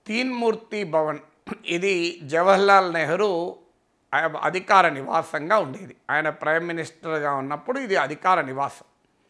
తీన్మూర్తి భవన్ ఇది జవహర్లాల్ నెహ్రూ ఆ- అధికార నివాసంగా ఉండేది ఆయన ప్రైమ్ మినిస్టర్గా ఉన్నప్పుడు ఇది అధికార నివాసం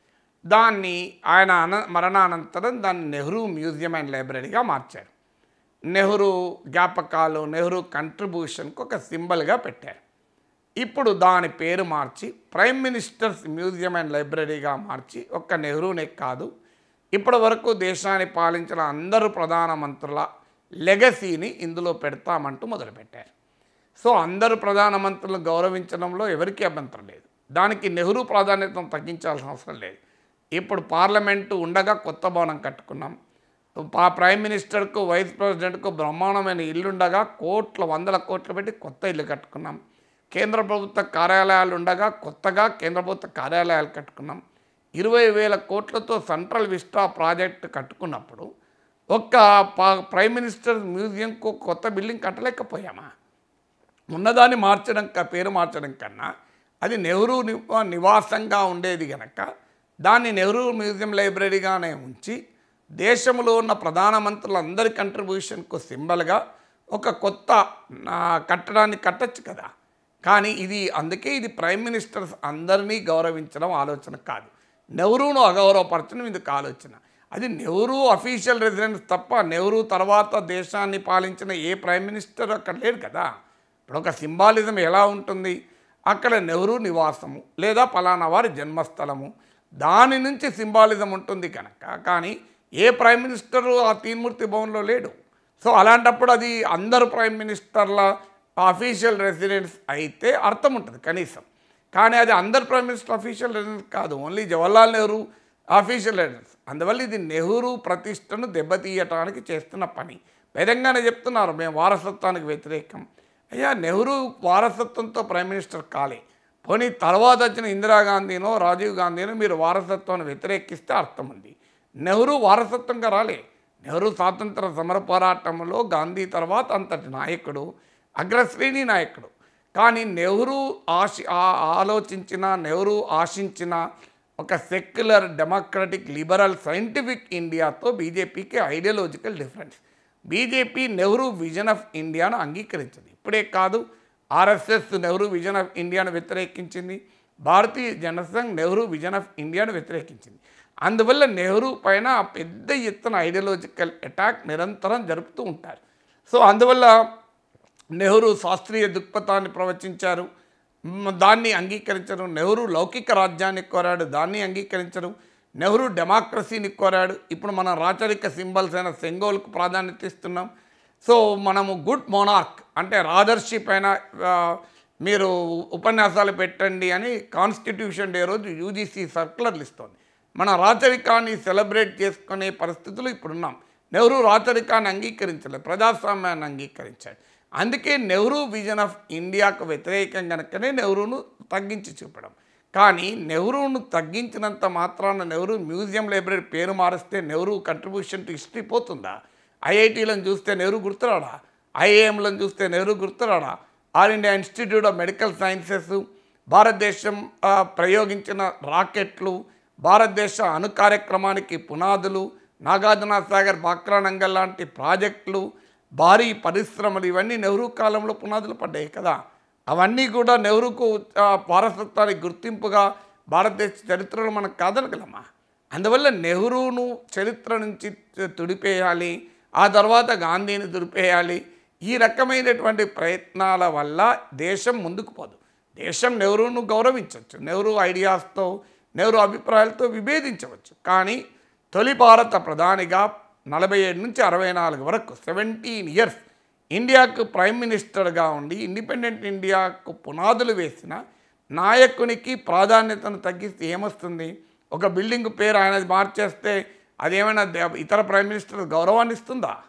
దాన్ని ఆయన అన మరణానంతరం దాన్ని నెహ్రూ మ్యూజియం అండ్ లైబ్రరీగా మార్చారు నెహ్రూ జ్ఞాపకాలు నెహ్రూ కంట్రిబ్యూషన్కి ఒక సింబల్గా పెట్టారు ఇప్పుడు దాని పేరు మార్చి ప్రైమ్ మినిస్టర్స్ మ్యూజియం అండ్ లైబ్రరీగా మార్చి ఒక్క నెహ్రూనే కాదు ఇప్పటి వరకు దేశాన్ని పాలించిన అందరు ప్రధానమంత్రుల లెగసీని ఇందులో పెడతామంటూ మొదలుపెట్టారు సో అందరు ప్రధానమంత్రులను గౌరవించడంలో ఎవరికీ అభ్యంతరం లేదు దానికి నెహ్రూ ప్రాధాన్యతను తగ్గించాల్సిన అవసరం లేదు ఇప్పుడు పార్లమెంటు ఉండగా కొత్త భవనం కట్టుకున్నాం పా ప్రైమ్ మినిస్టర్కు వైస్ ప్రెసిడెంట్కు బ్రహ్మాండమైన ఇల్లు ఉండగా కోట్ల వందల కోట్లు పెట్టి కొత్త ఇల్లు కట్టుకున్నాం కేంద్ర ప్రభుత్వ కార్యాలయాలు ఉండగా కొత్తగా కేంద్ర ప్రభుత్వ కార్యాలయాలు కట్టుకున్నాం ఇరవై వేల కోట్లతో సెంట్రల్ విస్టా ప్రాజెక్ట్ కట్టుకున్నప్పుడు ఒక్క పా- ప్రైమ్ మినిస్టర్ మ్యూజియంకు కొత్త బిల్డింగ్ కట్టలేకపోయామా ఉన్నదాన్ని మార్చడం క- పేరు మార్చడం కన్నా అది నెహ్రూ నివా- నివాసంగా ఉండేది గనక దాన్ని నెహ్రూ మ్యూజియం లైబ్రరీగానే ఉంచి దేశంలో ఉన్న ప్రధానమంత్రులందరి కంట్రిబ్యూషన్కు సింబల్గా ఒక కొత్త ఆ, కట్టడాన్ని కట్టచ్చు కదా కానీ ఇది అందుకే ఇది ప్రైమ్ మినిస్టర్స్ అందరినీ గౌరవించడం ఆలోచన కాదు నెహ్రూను అగౌరవపరచడం ఇందుకు ఆలోచన అది నెహ్రూ అఫీషియల్ రెసిడెన్స్ తప్ప నెహ్రూ తర్వాత దేశాన్ని పాలించిన ఏ ప్రైమ్ మినిస్టర్ అక్కడ లేడు కదా ఇప్పుడు ఒక సింబాలిజం ఎలా ఉంటుంది అక్కడ నెహ్రూ నివాసము లేదా పలానా వారి జన్మస్థలము దాని నుంచి సింబాలిజం ఉంటుంది కనుక కానీ ఏ ప్రైమ్ మినిస్టరు ఆ తీన్మూర్తి భవన్లో లేడు సో అలాంటప్పుడు అది అందరు ప్రైమ్ మినిస్టర్ల అఫీషియల్ రెసిడెన్స్ అయితే అర్థం ఉంటుంది కనీసం కానీ అది అందరు ప్రైమ్ మినిస్టర్ అఫీషియల్ రెసిడెన్స్ కాదు only Jawaharlal Nehru official residence అందువల్ల ఇది నెహ్రూ ప్రతిష్టను దెబ్బతీయటానికి చేస్తున్న పని విధంగానే చెప్తున్నారు మేము వారసత్వానికి వ్యతిరేకం అయ్యా నెహ్రూ వారసత్వంతో ప్రైమ్ మినిస్టర్ కాలే పోనీ తర్వాత వచ్చిన ఇందిరాగాంధీనో రాజీవ్ గాంధీనో మీరు వారసత్వాన్ని వ్యతిరేకిస్తే అర్థం ఉంది నెహ్రూ వారసత్వంగా రాలే నెహ్రూ స్వాతంత్ర సమర పోరాటంలో గాంధీ తర్వాత అంతటి నాయకుడు అగ్రశ్రేణి నాయకుడు కానీ నెహ్రూ ఆశ ఆ- ఆలోచించిన నెహ్రూ ఆశించిన ఒక సెక్యులర్ డెమోక్రటిక్ లిబరల్ సైంటిఫిక్ ఇండియాతో బీజేపీకి ideological difference BJP Nehru vision of ఇండియాను అంగీకరించింది ఇప్పుడే కాదు ఆర్ఎస్ఎస్ నెహ్రూ విజన్ ఆఫ్ ఇండియాను వ్యతిరేకించింది భారతీయ జనసంఘ్ నెహ్రూ విజన్ ఆఫ్ ఇండియాను వ్యతిరేకించింది అందువల్ల నెహ్రూ పైన పెద్ద ఎత్తున ఐడియాలజికల్ అటాక్ నిరంతరం జరుపుతూ ఉంటారు సో అందువల్ల నెహ్రూ శాస్త్రీయ దృక్పథాన్ని ప్రవచించారు మ్, దాన్ని అంగీకరించరు నెహ్రూ లౌకిక రాజ్యాన్ని కోరాడు దాన్ని అంగీకరించరు నెహ్రూ డెమోక్రసీని కోరాడు ఇప్పుడు మనం రాచరిక సింబల్స్ అయిన సెంగోల్కు ప్రాధాన్యత ఇస్తున్నాం సో మనము గుడ్ మోనార్క్ అంటే రాదర్శి పైన ఆ, మీరు ఉపన్యాసాలు పెట్టండి అని కాన్స్టిట్యూషన్ డే రోజు యూజీసీ సర్కులర్లు ఇస్తోంది మన రాచరికాన్ని సెలబ్రేట్ చేసుకునే పరిస్థితులు ఇప్పుడున్నాం నెహ్రూ రాచరికాన్ని అంగీకరించలేదు ప్రజాస్వామ్యాన్ని అంగీకరించాడు అందుకే నెహ్రూ విజన్ ఆఫ్ ఇండియాకు వ్యతిరేకం కనుకనే నెహ్రూను తగ్గించి చూపడం కానీ నెహ్రూను తగ్గించినంత మాత్రాన నెహ్రూ మ్యూజియం లైబ్రరీ పేరు మారిస్తే నెహ్రూ కంట్రిబ్యూషన్ టు హిస్టరీ పోతుందా ఐఐటీలను చూస్తే నెహ్రూ గుర్తురాడా ఐఏఎంలను చూస్తే నెహ్రూ గుర్తురాడా all India institute of medical sciences భారతదేశం ఆ, ప్రయోగించిన రాకెట్లు భారతదేశ అణు కార్యక్రమానికి పునాదులు నాగార్జున సాగర్ బాక్రానంగల్ లాంటి ప్రాజెక్టులు భారీ పరిశ్రమలు ఇవన్నీ నెహ్రూ కాలంలో పునాదులు పడ్డాయి కదా అవన్నీ కూడా నెహ్రూకు ఆ, వారసత్వానికి గుర్తింపుగా భారతదేశ చరిత్రలో మనం కాదనగలమా అందువల్ల నెహ్రూను చరిత్ర నుంచి తుడిపేయాలి ఆ తర్వాత గాంధీని తుడిపేయాలి ఈ రకమైనటువంటి ప్రయత్నాల వల్ల దేశం ముందుకు పోదు దేశం నెహ్రూను గౌరవించవచ్చు నెహ్రూ ఐడియాస్తో నెహ్రూ అభిప్రాయాలతో విభేదించవచ్చు కానీ తొలి భారత ప్రధానిగా నలభై ఏడు నుంచి అరవై నాలుగు వరకు సెవెంటీన్ ఇయర్స్ ఇండియాకు ప్రైమ్ మినిస్టర్గా ఉండి ఇండిపెండెంట్ ఇండియాకు పునాదులు వేసిన నాయకునికి ప్రాధాన్యతను తగ్గిస్తే ఏమొస్తుంది ఒక బిల్డింగ్ పేరు ఆయనది మార్చేస్తే అదేమైనా దే- ఇతర ప్రైమ్ మినిస్టర్ గౌరవాన్ని ఇస్తుందా